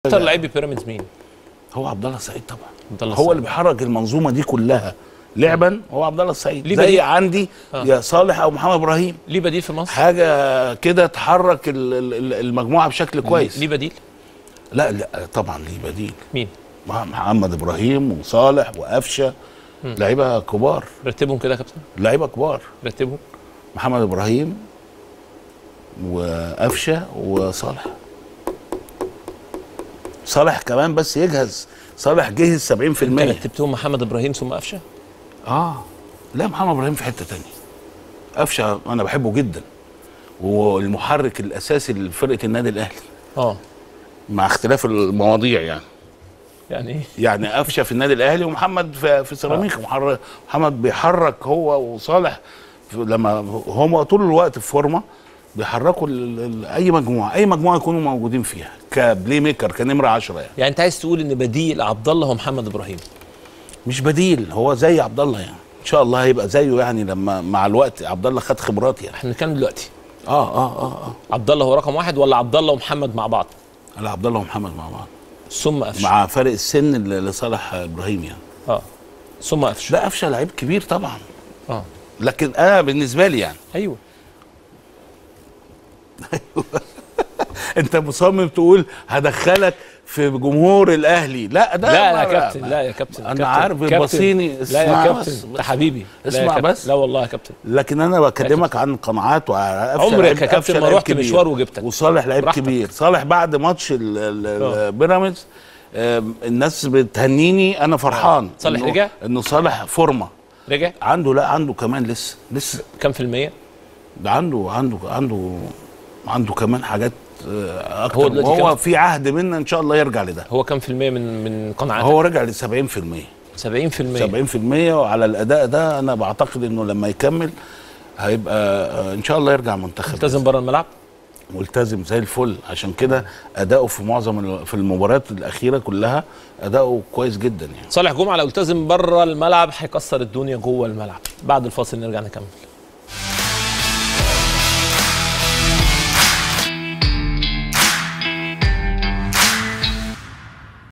اكتر لعيب بيراميدز مين؟ هو عبد الله السعيد طبعا عبد الله هو السعيد. اللي بيحرك المنظومه دي كلها لعبا هو عبد الله السعيد ليه زي بديل؟ عندي آه. يا صالح او محمد ابراهيم ليه بديل في مصر؟ حاجه كده تحرك ال- ال- المجموعه بشكل كويس ليه بديل؟ لا لا طبعا ليه بديل مين؟ مع محمد ابراهيم وصالح وقفشه لعيبه كبار رتبهم كده يا كابتن لعيبه كبار رتبهم محمد ابراهيم وقفشه وصالح صالح كمان بس يجهز صالح جهز 70% انت رتبتهم محمد ابراهيم ثم قفشه اه لا محمد ابراهيم في حته تانية قفشه انا بحبه جدا والمحرك الاساسي لفرقه النادي الاهلي اه مع اختلاف المواضيع يعني يعني ايه؟ يعني قفشه في النادي الاهلي ومحمد في, في سيراميكا محرك محمد بيحرك هو وصالح في- لما هم طول الوقت في فورمه بيحركوا ال- ال- اي مجموعه اي مجموعه يكونوا موجودين فيها كبلاي ميكر كنمره 10 يعني يعني انت عايز تقول ان بديل عبد الله هو محمد ابراهيم مش بديل هو زي عبد الله يعني ان شاء الله هيبقى زيه يعني لما مع الوقت عبد الله خد خبرات يعني احنا بنتكلم دلوقتي اه اه اه اه عبد الله هو رقم واحد ولا عبد الله ومحمد مع بعض لا عبد الله ومحمد مع بعض ثم قفشه مع فرق السن اللي لصالح ابراهيم يعني اه ثم قفشه لا قفشه لعيب كبير طبعا اه لكن انا بالنسبه لي يعني ايوه انت مصمم تقول هدخلك في جمهور الاهلي لا ده لا ما- يا كابتن لا يا كابتن انا كابتن، عارف كابتن. البصيني لا اسمع يا بس- كابتن بس. ده حبيبي لا يا اسمع كابتن. بس. لا والله يا كابتن لكن انا بكلمك عن قناعات وقفشه عمرك لعيب- يا كابتن قفشة ما لعيب رحت كبير. مشوار وجبتك. وصالح لعيب براحتك. كبير صالح بعد ماتش ال- ال- آه. ال- بيراميدز آم، الناس بتهنيني انا فرحان صالح إنه- رجع؟ انه صالح فورمه رجع عنده لا عنده كمان لسه لسه كام في المية؟ ده عنده عنده عنده عنده كمان حاجات آه، اكتر هو هو, دلوقتي هو كام؟ في عهد منا ان شاء الله يرجع لده هو كام في المية من من قناعاتك؟ هو رجع ل 70% 70 في المية 70% وعلى الاداء ده انا بعتقد انه لما يكمل هيبقى آه، ان شاء الله يرجع منتخب التزم بره الملعب ملتزم زي الفل عشان كده اداؤه في معظم ال- في المباريات الاخيره كلها اداؤه كويس جدا يعني صالح جمعه لو التزم بره الملعب هيكسر الدنيا جوه الملعب بعد الفاصل نرجع نكمل